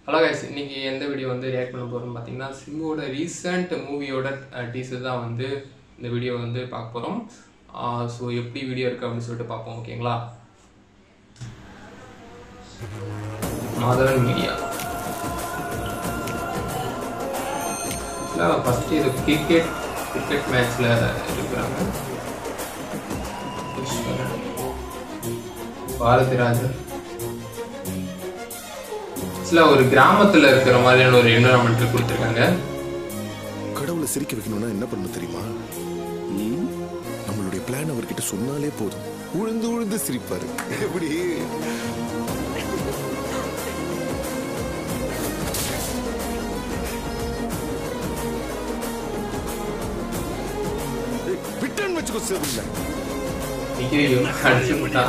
Hello guys இன்னைக்கு எந்த video வந்து ரியாக்ட் பண்ண போகிறோம்னு பார்த்தீங்கன்னா சிம்புவோட ரீசெண்ட் மூவியோட டீசர் தான் வந்து இந்த வீடியோ வந்து பார்க்க போகிறோம் ஸோ எப்படி வீடியோ இருக்குது அப்படின்னு சொல்லிட்டு பார்ப்போம் ஓகேங்களா மாதவன் மீடியா ஃபஸ்ட்டு இது கிரிக்கெட் கிரிக்கெட் மேட்ச்சில் இருக்கிறாங்க ஈஸ்வரன் பாரதிராஜர் சில ஒரு கிராமத்துல இருக்கிற மாதிரியான ஒரு என்வரான்மெண்ட் கொடுத்துருக்காங்க கடவுளை சிரிக்க வைக்கணும்னா என்ன பண்ண தெரியுமா ம்? நம்மளுடைய பிளான் அவர்கிட்ட சொன்னாலே போதும் உழுந்து உழுந்து சிரிப்பாரு எப்படி ஏய், விட்டேன்னு வச்சுக்கோ சேருங்க ஐயோ அடிச்சு விட்டா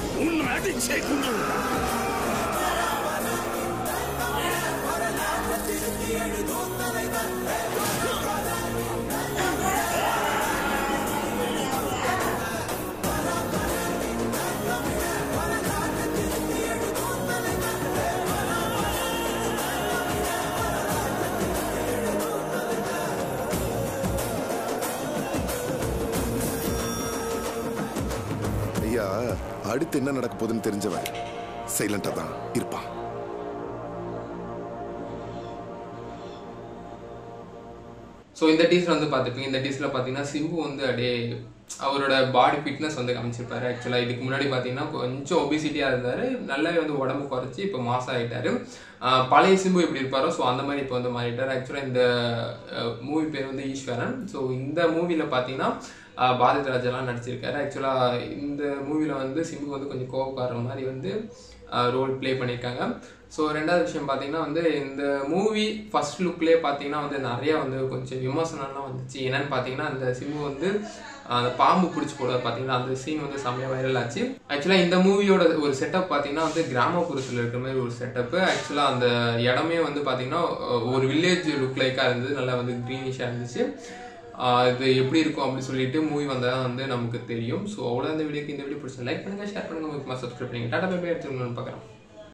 ஐயா அடுத்து என்ன நடக்க போகுதுன்னு தெரிஞ்சவன் சைலண்டா தான் இருப்பான் ஸோ இந்த டீசர் வந்து பார்த்துப்பீங்க இந்த டீசரில் பார்த்தீங்கன்னா சிம்பு வந்து அப்படியே அவரோட பாடி ஃபிட்னஸ் வந்து காமிச்சிருப்பாரு ஆக்சுவலாக இதுக்கு முன்னாடி பார்த்தீங்கன்னா கொஞ்சம் ஒபிசிட்டியாக இருந்தார் நல்லாவே வந்து உடம்பு குறைச்சி இப்போ மாசம் ஆகிட்டாரு பழைய சிம்பு எப்படி இருப்பாரோ ஸோ அந்த மாதிரி இப்போ வந்து மாறிட்டார் ஆக்சுவலாக இந்த மூவி பேர் வந்து ஈஸ்வரன் ஸோ இந்த மூவியில் பார்த்தீங்கன்னா ஆஹ் பாரதி ராஜாலாம் நடிச்சிருக்காரு ஆக்சுவலாக இந்த மூவியில் வந்து சிம்பு வந்து கொஞ்சம் கோவக்காரர் மாதிரி வந்து ரோல் ப்ளே பண்ணியிருக்காங்க ஸோ ரெண்டாவது விஷயம் பார்த்தீங்கன்னா வந்து இந்த மூவி ஃபர்ஸ்ட் லுக்லேயே பார்த்தீங்கன்னா வந்து நிறைய வந்து கொஞ்சம் விமர்சனம்லாம் வந்துச்சு என்னன்னு பார்த்தீங்கன்னா அந்த சிம்பு வந்து அந்த பாம்பு பிடிச்சி போட பார்த்தீங்கன்னா அந்த சீன் வந்து செம்மையாக வைரல் ஆச்சு ஆக்சுவலாக இந்த மூவியோட ஒரு செட்டப் பார்த்தீங்கன்னா வந்து கிராமப்புறத்தில் இருக்கிற மாதிரி ஒரு செட்டப்பு ஆக்சுவலாக அந்த இடமே வந்து பார்த்தீங்கன்னா ஒரு வில்லேஜ் லுக் லைக்காக இருந்தது நல்லா வந்து க்ரீனிஷாக இருந்துச்சு ஆஹ் இது எப்படி இருக்கும் அப்படின்னு சொல்லிட்டு மூவி வந்தால் தான் வந்து நமக்கு தெரியும் ஸோ அவ்வளோ இந்த வீடியோக்கு இந்த வீடியோ பிடிச்சா லைக் பண்ணுங்க ஷேர் பண்ணுங்க முக்கியமாக சப்ஸ்கிரைப் பண்ணுங்க டாடா பை எடுத்துக்கணும்னு பார்க்குறேன்